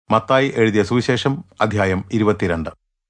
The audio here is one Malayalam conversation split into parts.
മത്തായി എഴുതിയ സുവിശേഷം അധ്യായം ഇരുപത്തിരണ്ട്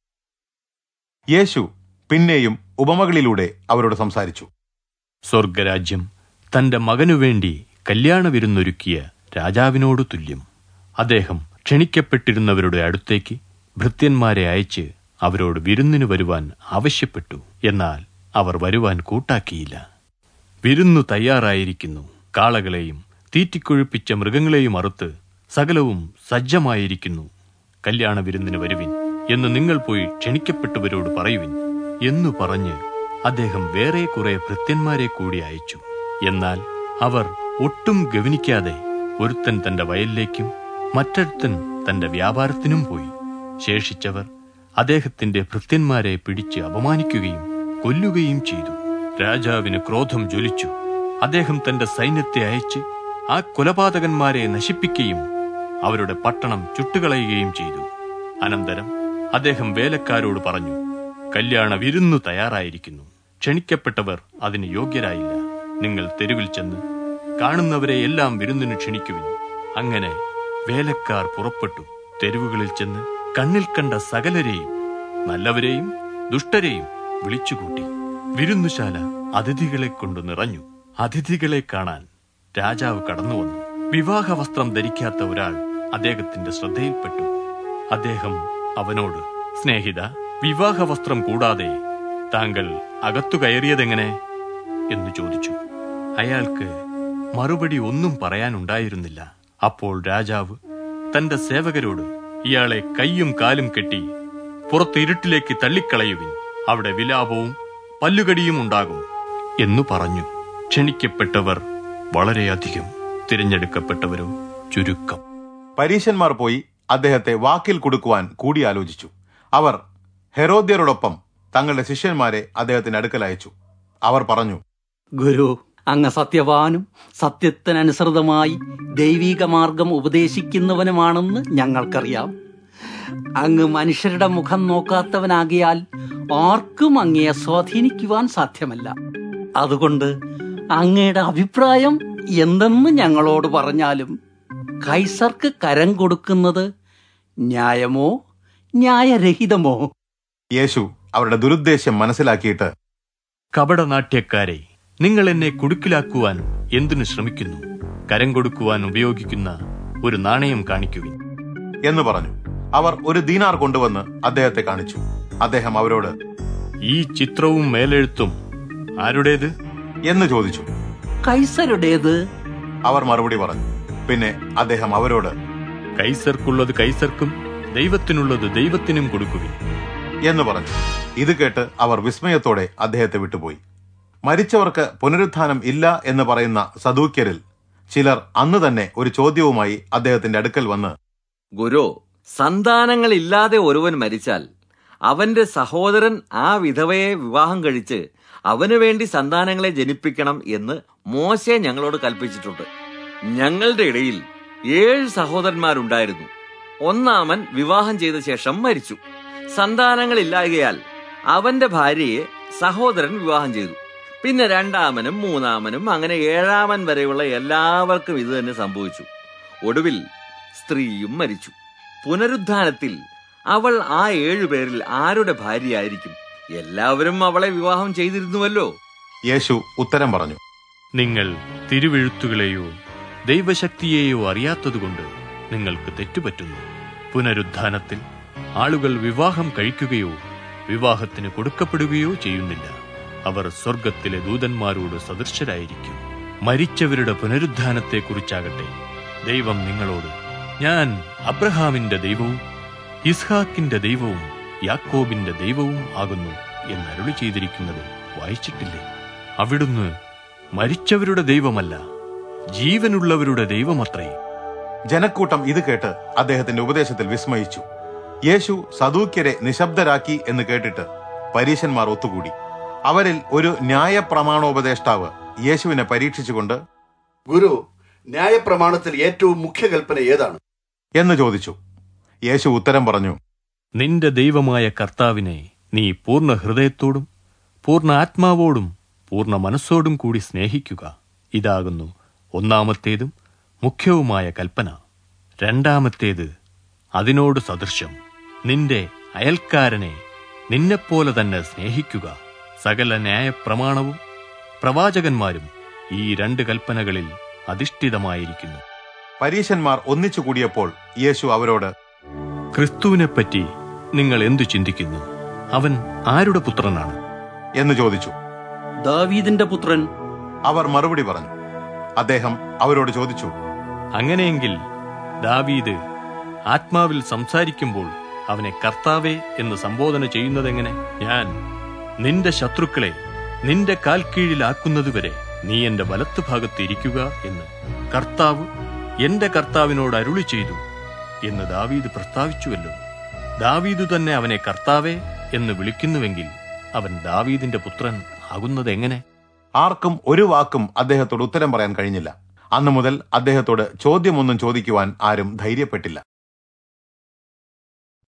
യേശു പിന്നെയും ഉപമകളിലൂടെ അവരോട് സംസാരിച്ചു സ്വർഗരാജ്യം തന്റെ മകനുവേണ്ടി കല്യാണ വിരുന്നൊരുക്കിയ രാജാവിനോട് തുല്യം അദ്ദേഹം ക്ഷണിക്കപ്പെട്ടിരുന്നവരുടെ അടുത്തേക്ക് ഭൃത്യന്മാരെ അയച്ച് അവരോട് വിരുന്നിനു വരുവാൻ ആവശ്യപ്പെട്ടു എന്നാൽ അവർ വരുവാൻ കൂട്ടാക്കിയില്ല വിരുന്നു തയ്യാറായിരിക്കുന്നു കാളകളെയും തീറ്റിക്കൊഴുപ്പിച്ച മൃഗങ്ങളെയും അറുത്ത് സകലവും സജ്ജമായിരിക്കുന്നു കല്യാണ വിരുന്നിന് വരുവിൻ എന്ന് നിങ്ങൾ പോയി ക്ഷണിക്കപ്പെട്ടവരോട് പറയുവിൻ എന്നു പറഞ്ഞ് അദ്ദേഹം വേറെ കുറെ ഭൃത്യന്മാരെ കൂടി അയച്ചു എന്നാൽ അവർ ഒട്ടും ഗവനിക്കാതെ ഒരുത്തൻ തന്റെ വയലിലേക്കും മറ്റൊരുത്തൻ തന്റെ വ്യാപാരത്തിനും പോയി ശേഷിച്ചവർ അദ്ദേഹത്തിന്റെ ഭൃത്യന്മാരെ പിടിച്ച് അപമാനിക്കുകയും കൊല്ലുകയും ചെയ്തു രാജാവിന് ക്രോധം ജ്വലിച്ചു അദ്ദേഹം തന്റെ സൈന്യത്തെ അയച്ച് ആ കൊലപാതകന്മാരെ നശിപ്പിക്കുകയും അവരുടെ പട്ടണം ചുട്ടുകളയുകയും ചെയ്തു അനന്തരം അദ്ദേഹം വേലക്കാരോട് പറഞ്ഞു കല്യാണ വിരുന്നു തയ്യാറായിരിക്കുന്നു ക്ഷണിക്കപ്പെട്ടവർ അതിന് യോഗ്യരായില്ല നിങ്ങൾ തെരുവിൽ ചെന്ന് കാണുന്നവരെ എല്ലാം വിരുന്നിന് ക്ഷണിക്കുവിൻ അങ്ങനെ വേലക്കാർ പുറപ്പെട്ടു തെരുവുകളിൽ ചെന്ന് കണ്ണിൽ കണ്ട സകലരെയും നല്ലവരെയും ദുഷ്ടരെയും വിളിച്ചുകൂട്ടി വിരുന്നുശാല അതിഥികളെ കൊണ്ട് നിറഞ്ഞു അതിഥികളെ കാണാൻ രാജാവ് കടന്നുവന്നു വിവാഹ വസ്ത്രം ധരിക്കാത്ത ഒരാൾ അദ്ദേഹത്തിന്റെ ശ്രദ്ധയിൽപ്പെട്ടു അദ്ദേഹം അവനോട് സ്നേഹിത വിവാഹ വസ്ത്രം കൂടാതെ താങ്കൾ അകത്തു കയറിയതെങ്ങനെ എന്ന് ചോദിച്ചു അയാൾക്ക് മറുപടി ഒന്നും പറയാനുണ്ടായിരുന്നില്ല അപ്പോൾ രാജാവ് തന്റെ സേവകരോട് ഇയാളെ കൈയും കാലും കെട്ടി പുറത്ത് ഇരുട്ടിലേക്ക് തള്ളിക്കളയുവിൻ അവിടെ വിലാപവും പല്ലുകടിയും ഉണ്ടാകും എന്നു പറഞ്ഞു ക്ഷണിക്കപ്പെട്ടവർ വളരെയധികം തിരഞ്ഞെടുക്കപ്പെട്ടവരോ ചുരുക്കം പരീശന്മാർ പോയി അദ്ദേഹത്തെ വാക്കിൽ കൊടുക്കുവാൻ കൂടിയാലോചിച്ചു അവർ ഹെരോദ്യരോടൊപ്പം തങ്ങളുടെ ശിഷ്യന്മാരെ അദ്ദേഹത്തിന്റെ അടുക്കൽ അയച്ചു അവർ പറഞ്ഞു ഗുരു അങ്ങ് സത്യവാനും സത്യത്തിനനുസൃതമായി ദൈവിക മാർഗം ഉപദേശിക്കുന്നവനുമാണെന്ന് ഞങ്ങൾക്കറിയാം അങ്ങ് മനുഷ്യരുടെ മുഖം നോക്കാത്തവനാകിയാൽ ആർക്കും അങ്ങയെ സ്വാധീനിക്കുവാൻ സാധ്യമല്ല അതുകൊണ്ട് അങ്ങയുടെ അഭിപ്രായം എന്തെന്ന് ഞങ്ങളോട് പറഞ്ഞാലും കൈസർക്ക് കരം കൊടുക്കുന്നത് ന്യായമോ ന്യായരഹിതമോ യേശു അവരുടെ ദുരുദ്ദേശം മനസ്സിലാക്കിയിട്ട് കപടനാട്യക്കാരെ നിങ്ങൾ എന്നെ കുടുക്കിലാക്കുവാൻ എന്തിനു ശ്രമിക്കുന്നു കരം കൊടുക്കുവാൻ ഉപയോഗിക്കുന്ന ഒരു നാണയം കാണിക്കുവിൻ എന്ന് പറഞ്ഞു അവർ ഒരു ദീനാർ കൊണ്ടുവന്ന് അദ്ദേഹത്തെ കാണിച്ചു അദ്ദേഹം അവരോട് ഈ ചിത്രവും മേലെഴുത്തും ആരുടേത് എന്ന് ചോദിച്ചു കൈസരുടേത് അവർ മറുപടി പറഞ്ഞു പിന്നെ അദ്ദേഹം അവരോട് കൈസർക്കുള്ളത് കൈസർക്കും ദൈവത്തിനുള്ളത് ദൈവത്തിനും കൊടുക്കുവിൻ എന്ന് പറഞ്ഞു ഇത് കേട്ട് അവർ വിസ്മയത്തോടെ അദ്ദേഹത്തെ വിട്ടുപോയി മരിച്ചവർക്ക് പുനരുത്ഥാനം ഇല്ല എന്ന് പറയുന്ന സദൂക്യരിൽ ചിലർ അന്ന് തന്നെ ഒരു ചോദ്യവുമായി അദ്ദേഹത്തിന്റെ അടുക്കൽ വന്ന് ഗുരു സന്താനങ്ങളില്ലാതെ ഒരുവൻ മരിച്ചാൽ അവന്റെ സഹോദരൻ ആ വിധവയെ വിവാഹം കഴിച്ച് അവനു വേണ്ടി സന്താനങ്ങളെ ജനിപ്പിക്കണം എന്ന് മോശെ ഞങ്ങളോട് കൽപ്പിച്ചിട്ടുണ്ട് ഞങ്ങളുടെ ഇടയിൽ ഏഴ് സഹോദരന്മാരുണ്ടായിരുന്നു ഒന്നാമൻ വിവാഹം ചെയ്ത ശേഷം മരിച്ചു സന്താനങ്ങളില്ലായകയാൽ അവന്റെ ഭാര്യയെ സഹോദരൻ വിവാഹം ചെയ്തു പിന്നെ രണ്ടാമനും മൂന്നാമനും അങ്ങനെ ഏഴാമൻ വരെയുള്ള എല്ലാവർക്കും ഇത് തന്നെ സംഭവിച്ചു ഒടുവിൽ സ്ത്രീയും മരിച്ചു പുനരുദ്ധാനത്തിൽ അവൾ ആ ഏഴു പേരിൽ ആരുടെ ഭാര്യയായിരിക്കും എല്ലാവരും അവളെ വിവാഹം ചെയ്തിരുന്നുവല്ലോ യേശു ഉത്തരം പറഞ്ഞു നിങ്ങൾ തിരുവെഴുത്തുകളെയോ ദൈവശക്തിയെയോ അറിയാത്തതുകൊണ്ട് നിങ്ങൾക്ക് തെറ്റുപറ്റുന്നു പുനരുദ്ധാനത്തിൽ ആളുകൾ വിവാഹം കഴിക്കുകയോ വിവാഹത്തിന് കൊടുക്കപ്പെടുകയോ ചെയ്യുന്നില്ല അവർ സ്വർഗത്തിലെ ദൂതന്മാരോട് സദൃശരായിരിക്കും മരിച്ചവരുടെ പുനരുദ്ധാനത്തെക്കുറിച്ചാകട്ടെ ദൈവം നിങ്ങളോട് ഞാൻ അബ്രഹാമിന്റെ ദൈവവും ഇസ്ഹാക്കിന്റെ ദൈവവും യാക്കോബിന്റെ ദൈവവും ആകുന്നു എന്നരുളി ചെയ്തിരിക്കുന്നത് വായിച്ചിട്ടില്ലേ അവിടുന്ന് മരിച്ചവരുടെ ദൈവമല്ല ജീവനുള്ളവരുടെ ദൈവമത്രേ ജനക്കൂട്ടം ഇത് കേട്ട് അദ്ദേഹത്തിന്റെ ഉപദേശത്തിൽ വിസ്മയിച്ചു യേശു സദൂക്യരെ നിശബ്ദരാക്കി എന്ന് കേട്ടിട്ട് പരീശന്മാർ ഒത്തുകൂടി അവരിൽ ഒരു ന്യായ പ്രമാണോപദേഷ്ടാവ് യേശുവിനെ പരീക്ഷിച്ചുകൊണ്ട് ഗുരു ന്യായപ്രമാണത്തിൽ ഏറ്റവും മുഖ്യ കൽപ്പന ഏതാണ് എന്ന് ചോദിച്ചു യേശു ഉത്തരം പറഞ്ഞു നിന്റെ ദൈവമായ കർത്താവിനെ നീ പൂർണ്ണ ഹൃദയത്തോടും പൂർണ്ണ ആത്മാവോടും പൂർണ്ണ മനസ്സോടും കൂടി സ്നേഹിക്കുക ഇതാകുന്നു ഒന്നാമത്തേതും മുഖ്യവുമായ കൽപ്പന രണ്ടാമത്തേത് അതിനോട് സദൃശം നിന്റെ അയൽക്കാരനെ നിന്നെപ്പോലെ തന്നെ സ്നേഹിക്കുക സകല ന്യായപ്രമാണവും പ്രവാചകന്മാരും ഈ രണ്ട് കൽപ്പനകളിൽ അധിഷ്ഠിതമായിരിക്കുന്നു പരീശന്മാർ ഒന്നിച്ചു കൂടിയപ്പോൾ യേശു അവരോട് ക്രിസ്തുവിനെപ്പറ്റി നിങ്ങൾ എന്തു ചിന്തിക്കുന്നു അവൻ ആരുടെ പുത്രനാണ് എന്ന് ചോദിച്ചു ദാവീദിന്റെ പുത്രൻ അവർ മറുപടി പറഞ്ഞു അദ്ദേഹം അവരോട് ചോദിച്ചു അങ്ങനെയെങ്കിൽ ദാവീദ് ആത്മാവിൽ സംസാരിക്കുമ്പോൾ അവനെ കർത്താവേ എന്ന് സംബോധന ചെയ്യുന്നതെങ്ങനെ ഞാൻ നിന്റെ ശത്രുക്കളെ നിന്റെ കാൽ കീഴിലാക്കുന്നതുവരെ നീ എന്റെ വലത്ത് ഭാഗത്ത് ഇരിക്കുക എന്ന് കർത്താവ് എന്റെ കർത്താവിനോട് അരുളി ചെയ്തു എന്ന് ദാവീദ് പ്രസ്താവിച്ചുവല്ലോ ദാവീദ് തന്നെ അവനെ കർത്താവേ എന്ന് വിളിക്കുന്നുവെങ്കിൽ അവൻ ദാവീദിന്റെ പുത്രൻ ആകുന്നത് എങ്ങനെ ആർക്കും ഒരു വാക്കും അദ്ദേഹത്തോട് ഉത്തരം പറയാൻ കഴിഞ്ഞില്ല അന്നു മുതൽ അദ്ദേഹത്തോട് ചോദ്യമൊന്നും ചോദിക്കുവാൻ ആരും ധൈര്യപ്പെട്ടില്ല